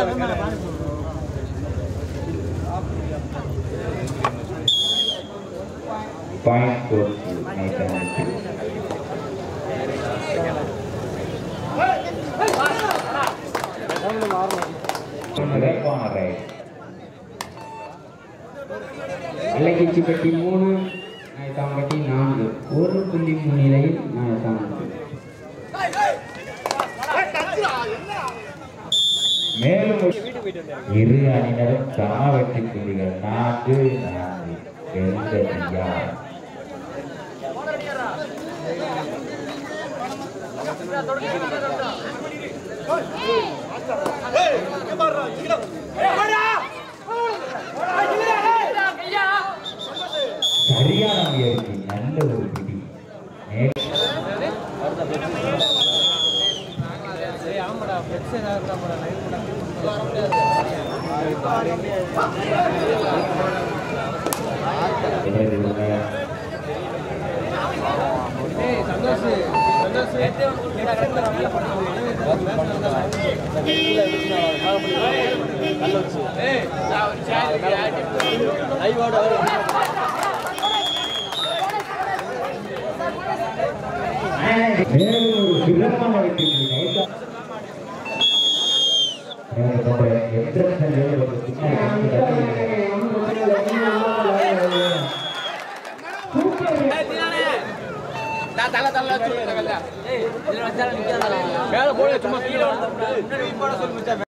Point goes to Nathan. சிறப்பான right Vellaikuchipatti மூணு நாயத்தாம்பட்டி நான்கு ஒரு புள்ளி முன்னிலையில் நாயத்தாம்பட்டி மேலும் இரு அணியினரும் சம வெற்றி புள்ளிகள் நான்கு நான்கு வெல்வது யார் சரியான முயற்சி நல்ல ஒரு பிடி மே- இவர்கள் மேலும் ஒரு சிறப்பான வெற்றி புள்ளி எனக்கு போன்ற எத்தனை ஒரு பின்னாடி வந்து மேல போல சும்மா கீழே